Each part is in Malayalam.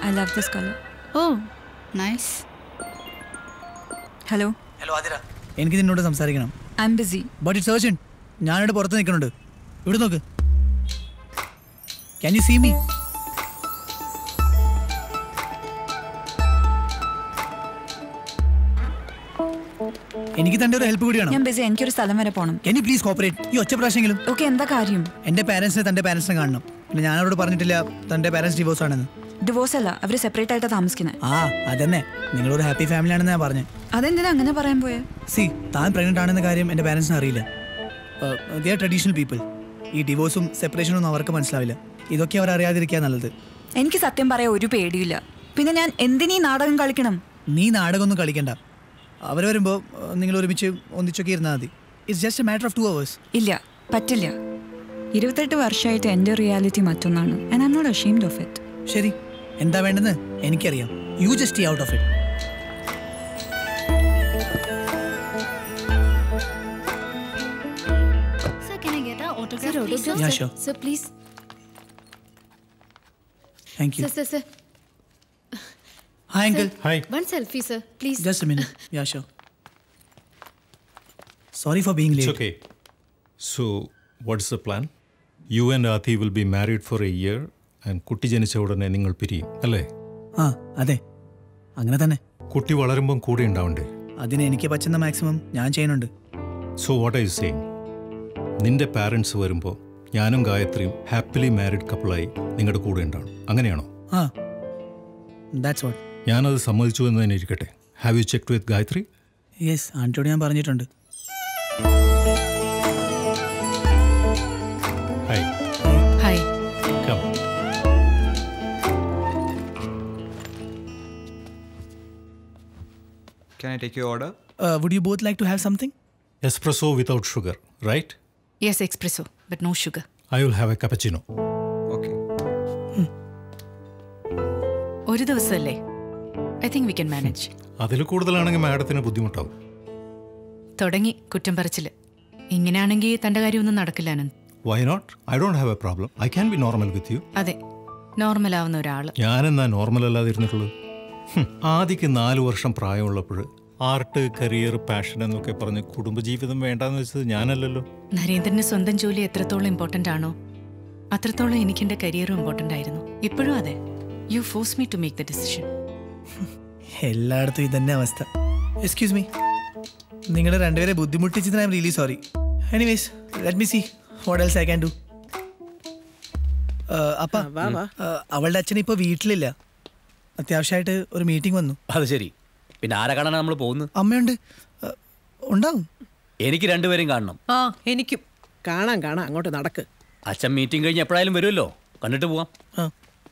I love this color. Oh, nice. Hello, hello Athira എനിക്ക് നിന്നോട് സംസാരിക്കണം I'm busy. But it's urgent ഞാനിവിടെ പുറത്ത് നിൽക്കുന്നുണ്ട് ഇവിടെ നോക്ക് ക്യാൻ യു സീ മീ എനിക്ക് തന്റെ ഒരു ഹെൽപ്പ് കൂടി വേണം ഞാൻ ബിസി എനിക്കൊരു സ്ഥലം വരെ പോകണം കെൻ യു പ്ലീസ് കോപ്പറേറ്റ് ഈ ഒറ്റ പ്രാവശ്യമെങ്കിലും ഓക്കെ എന്താ കാര്യം എന്റെ പാരന്റ്സിനെ തന്റെ പാരന്റ്സിനെ കാണണം പിന്നെ ഞാൻ അവരോട് പറഞ്ഞിട്ടില്ല തന്റെ പാരന്റ്സ് ഡിവോഴ്സ് ആണെന്ന് ഡിവോഴ്സ് അല്ല അവർ സെപ്പറേറ്റ് ആയിട്ട് താമസിക്കുന്നത് ആ അതന്നെ നിങ്ങളൊരു ഹാപ്പി ഫാമിലി ആണെന്ന് ഞാൻ പറഞ്ഞത് അതെന്തിനാ അങ്ങനെ പറയാൻ പോയെ സി താൻ പ്രഗ്നന്റ് ആണെന്ന കാര്യം എൻ്റെ പാരൻസിന് അറിയില്ല ദേ ആർ ട്രഡീഷണൽ പീപ്പിൾ ഈ ഡിവോഴ്സും സെപ്പറേഷനും ഒന്നും അവർക്ക് മനസ്സിലാവില്ല ഇതൊക്കെ അവർ അറിയാതിരിക്കുക നല്ലത് എനിക്ക് സത്യം പറയാൻ ഒരു പേടിയില്ല പിന്നെ ഞാൻ എന്തിനീ നാടകം കളിക്കണം നീ നാടകമൊന്നും കളിക്കണ്ട അവർ വരുമ്പോൾ നിങ്ങൾ ഒരുമിച്ച് ഒന്നിച്ചൊക്കെ ഇരുന്നാൽ മതി it's just a matter of two hours ഇല്ല പറ്റില്ല ഇരുപത്തെട്ട് വർഷമായിട്ട് എൻ്റെ റിയാലിറ്റി മറ്റൊന്നാണ് and I'm not ashamed of it ശരി എന്താ വേണ്ടെന്ന് എനിക്കറിയാം you just out of it Sir, can I get an autograph, Sir, please, autograph, Yeah, sir. sure. Sir, please. Thank you Sir, sir, sir. Hi uncle Sir, One selfie, sir. Please. Just a minute yeah sure sorry for being It's late okay. So, what's the plan? You and Athi will be married for a year and കുട്ടി ജനിച്ച ഉടനെ നിങ്ങൾ പിരിയും അല്ലേ ആ അതെ അങ്ങനെ തന്നെ കുട്ടി വളരുമ്പം കൂടെ ഉണ്ടാവണ്ടേ അതിന് എനിക്ക് പറ്റുന്ന മാക്സിമം ഞാൻ ചെയ്യുന്നുണ്ട് സോ വാട്ട് ഐ സെയിങ് നിന്റെ പാരൻസ് വരുമ്പോൾ ഞാനും ഗായത്രിയും ഹാപ്പിലി മാരിഡ് കപ്പിളായി നിങ്ങളുടെ കൂടെ ഉണ്ടാവണം അങ്ങനെയാണോ ആ ദാറ്റ്സ് വാട്ട് ഞാനത് സമ്മതിച്ചു എന്ന് തന്നെ ഇരിക്കട്ടെ have you check with Gayathri yes ആൻറ്റിയോട് ഞാൻ പറഞ്ഞിട്ടുണ്ട് hi Hi. Come Can I take your order? Would you both like to have something espresso without sugar right Yes, espresso, but no sugar. I will have a cappuccino Okay. ഒരു ദിവസമല്ലേ I think we can manage അതിൽ കൂടുതലാണെങ്കിൽ മാഡത്തിന് ബുദ്ധിമുട്ടാവും തുടങ്ങി കുറ്റം പറച്ചില് ഇങ്ങനെയാണെങ്കിൽ തൻ്റെ കാര്യമൊന്നും നടക്കില്ല Ananth why not I don't have a problem I can be normal with you അതെ നോർമൽ ആവുന്ന ഒരാൾ ഞാനെന്നാ നോർമൽ അല്ലാതിരുന്നിട്ടുള്ളത് ഹും, ആദിക്ക് നാല് വർഷം പ്രായമുള്ളപ്പോൾ ആർട്ട് കരിയർ പാഷൻ എന്നൊക്കെ പറഞ്ഞ് കുടുംബജീവിതം വേണ്ടാന്ന് വെച്ചത് ഞാനല്ലല്ലോ നരേന്ദ്രന് സ്വന്തം ജോലി എത്രത്തോളം ഇമ്പോർട്ടൻ്റ് ആണോ അത്രത്തോളം എനിക്ക് എൻ്റെ കരിയറും ഇമ്പോർട്ടൻ്റ് ആയിരുന്നു ഇപ്പോഴും അതെ you force me to make the decision എല്ലായിടത്തും ഇതന്നെ അവസ്ഥ എക്സ്ക്യൂസ് മീ നിങ്ങൾ രണ്ടുപേരെ ബുദ്ധിമുട്ടിച്ചതിന് I am really sorry anyways let me see what else I can do അപ്പ uh, അവളുടെ അച്ഛൻ ഇപ്പോൾ വീട്ടിലില്ല അത്യാവശ്യമായിട്ട് ഒരു മീറ്റിംഗ് വന്നു അത് ശരി പിന്നെ ആരെ കാണാനാണ് നമ്മൾ പോകുന്നത് അമ്മയുണ്ട് Uh, ഉണ്ടാവും എനിക്ക് രണ്ടുപേരും കാണണം ആ എനിക്കും കാണാം കാണാം അങ്ങോട്ട് നടക്ക് അച്ഛൻ മീറ്റിംഗ് കഴിഞ്ഞ് എപ്പോഴായാലും വരുമല്ലോ കണ്ടിട്ട് പോവാം ആ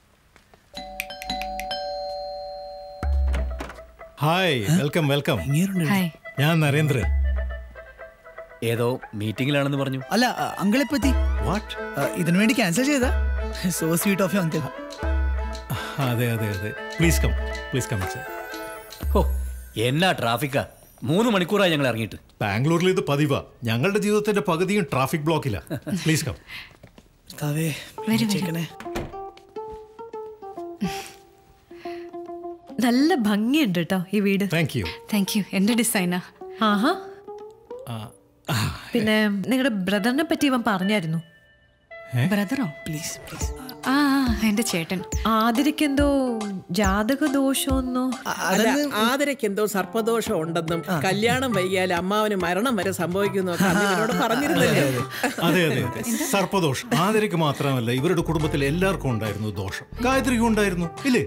ഹായ് വെൽക്കം വെൽക്കം ഇങ്ങേരുണ്ട് ഹായ് ഞാൻ നരേന്ദ്രൻ ഏതോ മീറ്റിംഗിലാണെന്ന് പറഞ്ഞു അല്ല അങ്കിൾ എപ്പത്തി വാട്ട് ഇതിനു വേണ്ടി ക്യാൻസൽ ചെയ്താ so sweet of you uncle അതെ അതെ അതെ പ്ലീസ് കം പ്ലീസ് കം ഹോ എന്നാ ട്രാഫിക്കാ മൂന്ന് മണിക്കൂറായി ഞങ്ങൾ ഇറങ്ങിയിട്ട് ബാംഗ്ലൂരിൽ ഇത് പതിവാ ഞങ്ങളുടെ ജീവിതത്തിന്റെ പകുതിയും ട്രാഫിക് ബ്ലോക്കില്ല പ്ലീസ് കം താവേ വരൂ. ചേക്കണേ നല്ല ഭംഗിയുണ്ട് കേട്ടോ ഈ വീട് താങ്ക് യു താങ്ക് യു എൻ്റെ ഡിസൈനാ ആഹാ പിന്നെ നിങ്ങളുടെ ബ്രദറിനെ പറ്റി ഇവൻ പറഞ്ഞായിരുന്നു ബ്രദറോ പ്ലീസ് പ്ലീസ് ആ ആ, എൻ്റെ ചേട്ടൻ ആതിരക്കെന്തോ ജാതക ദോഷമൊന്നോ അല്ല ആതിരയ്ക്ക് എന്തോ സർപ്പദോഷം ഉണ്ടെന്നും കല്യാണം വൈകിയാൽ അമ്മാവന് മരണം വരെ സംഭവിക്കുന്നു എന്നോട് പറഞ്ഞിരുന്നല്ലോ അതെ അതെ അതെ സർപ്പദോഷം ആദരയ്ക്ക് മാത്രമല്ല ഇവരുടെ കുടുംബത്തിൽ എല്ലാവർക്കും ഉണ്ടായിരുന്നു ദോഷം ഗായത്രിക്കും ഉണ്ടായിരുന്നു ഇല്ലേ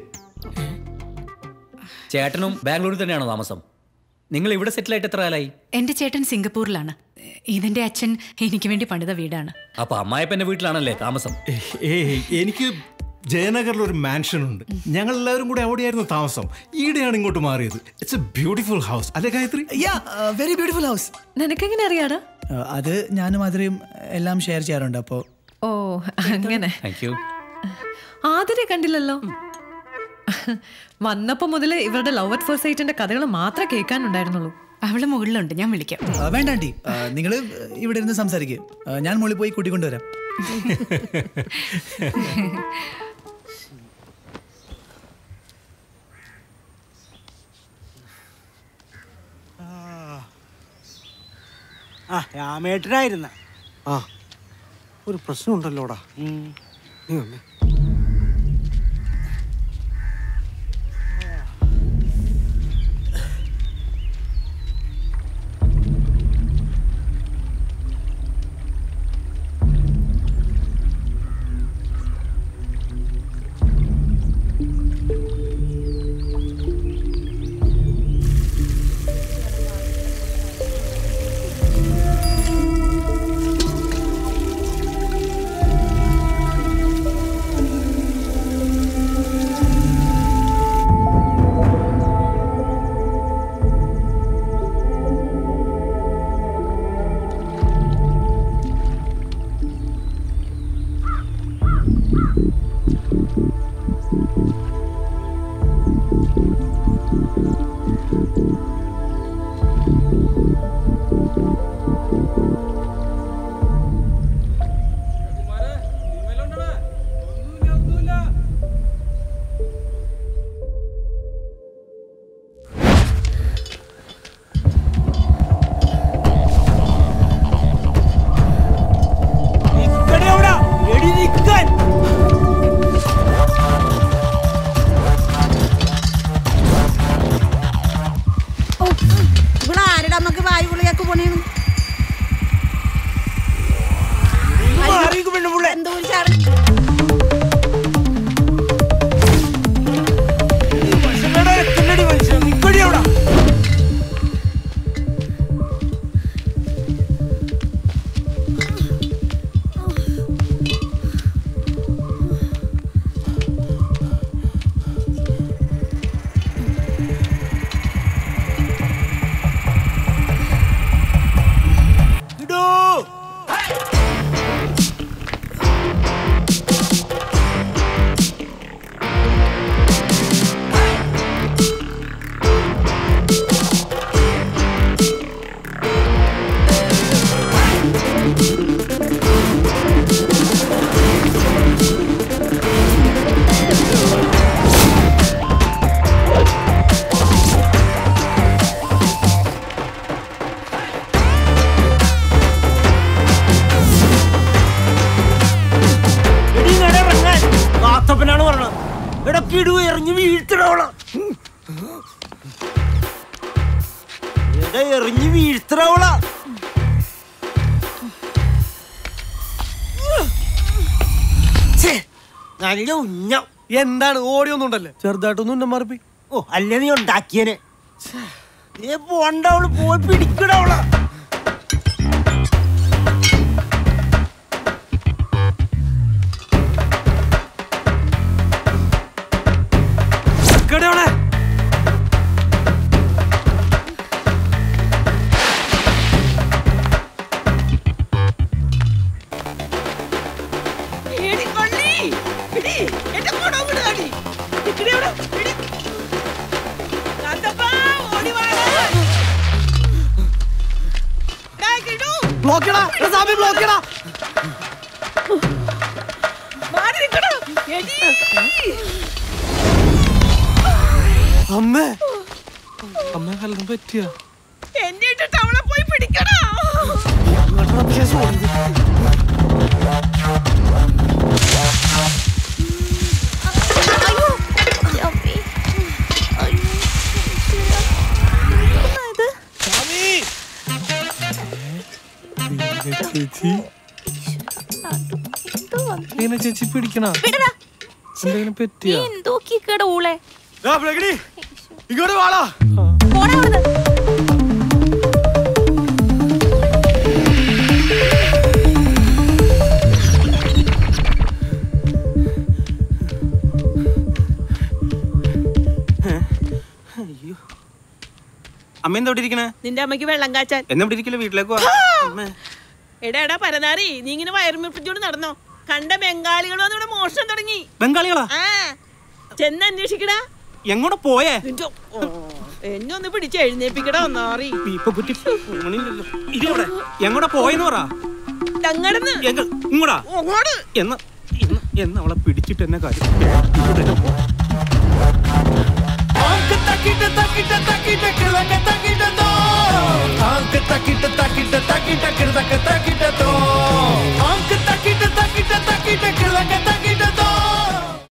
ചേട്ടനും ബാംഗ്ലൂരിൽ തന്നെയാണോ താമസം നിങ്ങൾ ഇവിടെ സെറ്റിൽ ആയിട്ട് എത്ര കാലായി എൻ്റെ ചേട്ടൻ സിംഗപ്പൂരിലാണ് ഇതെൻ്റെ അച്ഛൻ എനിക്ക് വേണ്ടി പണിത വീടാണ് അപ്പൊ അമ്മായപ്പന്റെ വീട്ടിലാണല്ലേ താമസം ഏയ് എനിക്ക് ജയനഗറിൽ ഒരു മാൻഷൻ ഉണ്ട് ഞങ്ങൾ എല്ലാവരും കൂടെ അവിടെയായിരുന്നു താമസം ഈടെയാണ് ഇങ്ങോട്ട് മാറിയത് ഇറ്റ്സ് എ ബ്യൂട്ടിഫുൾ ഹൗസ് അല്ലേ Gayathri yeah very beautiful house നിനക്കെങ്ങനെ അറിയാടാ അത് ഞാനും അതിലും എല്ലാം ഷെയർ ചെയ്യാറുണ്ട് അപ്പോൾ ഓ അങ്ങനെ താങ്ക് യു ആതിരെ കണ്ടില്ലല്ലോ വന്നപ്പോ മുതല് ഇവരുടെ ലവ് അറ്റ് ഫസ്റ്റ് സൈറ്റിന്റെ കഥകൾ മാത്രമേ കേൾക്കാനുണ്ടായിരുന്നുള്ളൂ അവള് മുകളിലുണ്ട് ഞാൻ വിളിക്കാം വേണ്ട ആൻറ്റി നിങ്ങൾ ഇവിടെ ഇരുന്ന് സംസാരിക്കുക ഞാൻ മുകളിൽ പോയി കൂട്ടിക്കൊണ്ടുവരാം ആ രാമേട്ടനായിരുന്ന ആ ഒരു പ്രശ്നമുണ്ടല്ലോടാ നീ വന്നേ ഇവിടെ ആരുടെ അമ്മക്ക് വായു ഗുളികക്ക് പോണേണ് എന്തോ ഒരു ചാറ് കാത്തപ്പനാണ് പറഞ്ഞത് എടാ കിടു എറിഞ്ഞ് വീഴ്ത്തടവള എടാ എറിഞ്ഞ് വീഴ്ത്തടവള നല്ല ഉഞ്ഞം എന്താണ് ഓടിയൊന്നും ഉണ്ടല്ലേ ചെറുതായിട്ടൊന്നും ഉന്നം മാറിപ്പോയി ഓ അല്ലേ നീ ഉണ്ടാക്കിയനെ നീ പോണ്ടവള് പോയി പിടിക്കടവള ബ്ലോക്കടാ സാമി ബ്ലോക്കടാ അമ്മേ അമ്മ വല്ലതും പറ്റിയ എന്നെ ഇട്ടിട്ട് അവളെ പോയി പിടിക്കണോ ചേച്ചി ഇങ്ങനെ ചേച്ചി പിടിക്കണ എന്തെങ്കിലും പറ്റിയ എന്തോക്കിക്കട ഊളെ ഇങ്ങോട്ട് വാടാ അമ്മ എന്താ ഇവിടെ ഇരിക്കണേ നിന്റെ അമ്മയ്ക്ക് വെള്ളം കാച്ചാൻ എന്നാ ഇവിടെ ഇരിക്കില്ല വീട്ടിലേക്ക് വാ അമ്മേ. എടാ എടാ പരനാറി നീ ഇങ്ങനെ വയറുമിപ്പിച്ചോണ്ട് നടന്നോ കണ്ട ബംഗാളികൾ വന്ന് ഇവിടെ മോഷണം തുടങ്ങി ബംഗാളികളാ ആ ചെന്ന് അന്വേഷിക്കടാ എങ്ങോട്ട് പോയേ നിന്റെ ഓ, എന്നെ ഒന്ന് പിടിച്ച് എഴുന്നേപ്പിക്കടാ ഒന്നാറി ഇപ്പൊ കുറ്റി പോണില്ലല്ലോ. ഇതെവിടെ എങ്ങോട്ടാ പോയെന്ന് പറ തങ്ങടന്ന് എങ്ക- ഇങ്ങോട്ടാ അങ്ങോട്ട് എന്ന് എന്ന് എന്ന് അവളെ പിടിച്ചിട്ട് എന്നെ കാര്യം ഇവിടെ പോ. തക്കിട്ട തക്കിട്ട തക്കിട്ട കിളങ്ങ തക്കിട്ട തോ താങ്ക തക്കിട്ട തക്കിട്ട തക്കിട്ട തക്കിട്ട കിടതക്ക തക്കിട്ട തോ ആങ്ക് തക്കിട്ട തക്കിട്ട തക്കിട്ട